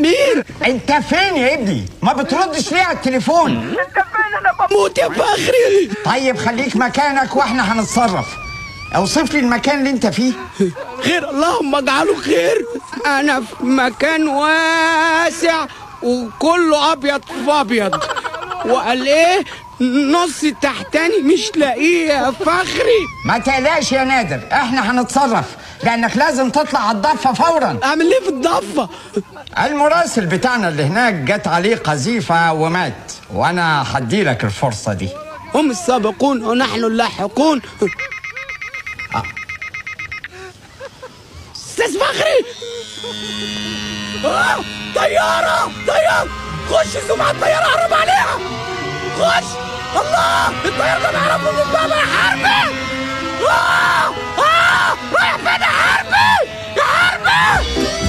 مين انت فين يا ابني ما بتردش ليه على التليفون موت يا فخري طيب خليك مكانك واحنا هنتصرف اوصف لي المكان اللي انت فيه خير اللهم اجعله خير انا في مكان واسع وكله ابيض في ابيض وقال ايه نص تحتاني مش لاقيه يا فخري ما تقلقش يا نادر احنا هنتصرف لانك لازم تطلع على الضفه فورا اعمل ايه في الضفه المراسل بتاعنا اللي هناك جت عليه قذيفه ومات وانا هديلك الفرصه دي هم السابقون ونحن اللاحقون استاذ فخري آه طيارة طيارة خش زوم على الطيارة قرب عليها خش الله الطيارة ده بيعرفوا من بابا يا حربي آه آه رايح فين يا حربي يا حربي